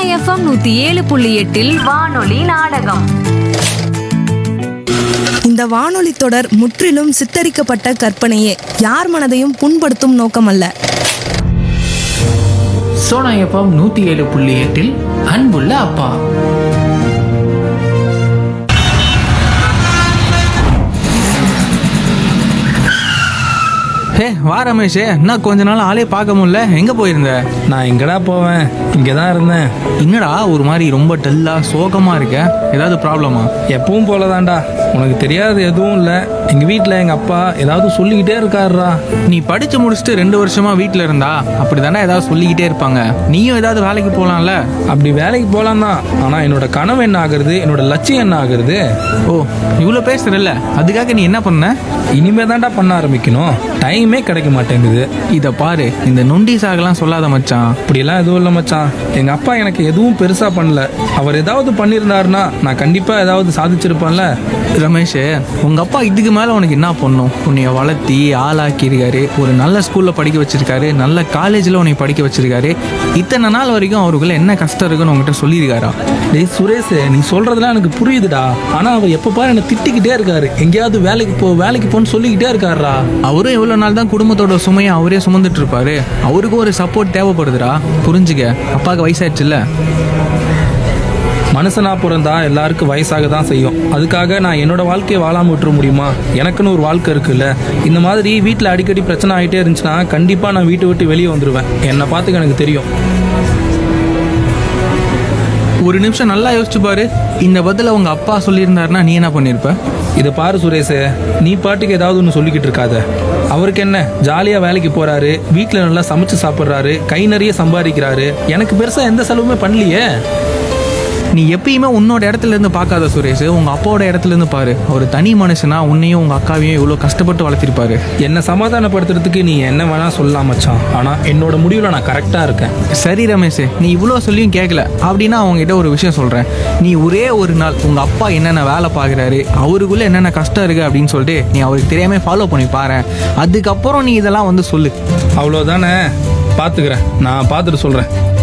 FM நூத்தி ஏழு புள்ளி எட்டில் வானொலி நாடகம் இந்த வானொலி தொடர் முற்றிலும் சித்தரிக்கப்பட்ட கற்பனையே யார் மனதையும் புண்படுத்தும் நோக்கமல்ல சோனா எஃப்எம் நூத்தி ஏழு புள்ளி எட்டில் அன்புள்ள அப்பா ஹே வா ரமேஷ் என்ன கொஞ்ச நாள் ஆளே பார்க்க முடியல எங்க போயிருந்த நான் எங்கடா போவேன் இங்கே தான் இருந்தேன் என்னடா ஒரு மாதிரி ரொம்ப டல்லா சோகமா இருக்க ஏதாவது ப்ராப்ளமா எப்பவும் போலதான்டா உனக்கு தெரியாது எதுவும் இல்லை எங்கள் வீட்டில் எங்கள் அப்பா ஏதாவது சொல்லிக்கிட்டே இருக்காருடா நீ படிச்சு முடிச்சுட்டு ரெண்டு வருஷமா வீட்ல இருந்தா அப்படிதானே ஏதாவது சொல்லிக்கிட்டே இருப்பாங்க நீயும் ஏதாவது வேலைக்கு போலாம்ல அப்படி வேலைக்கு போகலாம் தான் ஆனால் என்னோட கனவு என்ன ஆகுறது என்னோட லட்சியம் என்ன ஆகுறது ஓ இவ்வளோ பேசுறல்ல அதுக்காக நீ என்ன பண்ண இனிமே தான்டா பண்ண ஆரம்பிக்கணும் டைமே கிடைக்க மாட்டேங்குது இத பாரு இந்த நொண்டி சாகலாம் சொல்லாத மச்சான் அப்படியெல்லாம் எதுவும் இல்லை மச்சான் எங்கள் அப்பா எனக்கு எதுவும் பெருசாக பண்ணல அவர் ஏதாவது பண்ணியிருந்தாருன்னா நான் கண்டிப்பாக ஏதாவது சாதிச்சிருப்பேன்ல ரமேஷ் உங்க அப்பா இதுக்கு மேல உனக்கு என்ன பண்ணும் உன்னைய வளர்த்தி ஆளாக்கி இருக்காரு ஒரு நல்ல ஸ்கூல்ல படிக்க வச்சிருக்காரு நல்ல காலேஜ்ல உன்னை படிக்க வச்சிருக்காரு இத்தனை நாள் வரைக்கும் அவருக்குள்ள என்ன கஷ்டம் இருக்குன்னு உங்ககிட்ட சொல்லியிருக்காரா டேய் சுரேஷ் நீ சொல்றதெல்லாம் எனக்கு புரியுதுடா ஆனா அவர் எப்ப பாரு என்ன திட்டிக்கிட்டே இருக்காரு எங்கேயாவது வேலைக்கு போ வேலைக்கு போன்னு சொல்லிக்கிட்டே இருக்காருடா அவரும் எவ்வளவு நாள் தான் குடும்பத்தோட சுமையை அவரே சுமந்துட்டு இருப்பாரு அவருக்கும் ஒரு சப்போர்ட் தேவைப்படுதுடா புரிஞ்சுக்க அப்பாவுக்கு வயசாயிடுச்சுல்ல மனுஷனா பிறந்தா எல்லாருக்கும் வயசாக தான் செய்யும் அதுக்காக நான் என்னோட வாழ்க்கையை வாழாம விட்டுற முடியுமா எனக்குன்னு ஒரு வாழ்க்கை இருக்குல்ல இந்த மாதிரி வீட்டில் அடிக்கடி பிரச்சனை ஆகிட்டே இருந்துச்சுன்னா கண்டிப்பா நான் வீட்டை விட்டு வெளியே வந்துடுவேன் என்னை பார்த்துக்க எனக்கு தெரியும் ஒரு நிமிஷம் நல்லா யோசிச்சு பாரு இந்த பதில உங்க அப்பா சொல்லியிருந்தாருன்னா நீ என்ன பண்ணிருப்ப இதை பாரு சுரேஷ் நீ பாட்டுக்கு ஏதாவது ஒன்று சொல்லிக்கிட்டு இருக்காத அவருக்கு என்ன ஜாலியாக வேலைக்கு போறாரு வீட்டில் நல்லா சமைச்சு சாப்பிட்றாரு கை நிறைய சம்பாதிக்கிறாரு எனக்கு பெருசாக எந்த செலவுமே பண்ணலையே நீ எப்பயுமே உன்னோட இடத்துல இருந்து பார்க்காத சுரேஷ் உங்க அப்பாவோட இடத்துல இருந்து பாரு அவர் தனி மனுஷனா உன்னையும் உங்க அக்காவையும் இவ்வளவு கஷ்டப்பட்டு வளர்த்திருப்பாரு என்னை சமாதானப்படுத்துறதுக்கு நீ என்ன வேணா சொல்லலாம் மச்சான் ஆனால் என்னோட முடிவில் நான் கரெக்டாக இருக்கேன் சரி ரமேஷ் நீ இவ்வளோ சொல்லியும் கேட்கல அப்படின்னா அவங்ககிட்ட ஒரு விஷயம் சொல்கிறேன் நீ ஒரே ஒரு நாள் உங்கள் அப்பா என்னென்ன வேலை பார்க்குறாரு அவருக்குள்ளே என்னென்ன கஷ்டம் இருக்குது அப்படின்னு சொல்லிட்டு நீ அவருக்கு தெரியாமல் ஃபாலோ பண்ணி பாரு அதுக்கப்புறம் நீ இதெல்லாம் வந்து சொல்லு அவ்வளோதானே பார்த்துக்கிறேன் நான் பார்த்துட்டு சொல்கிறேன்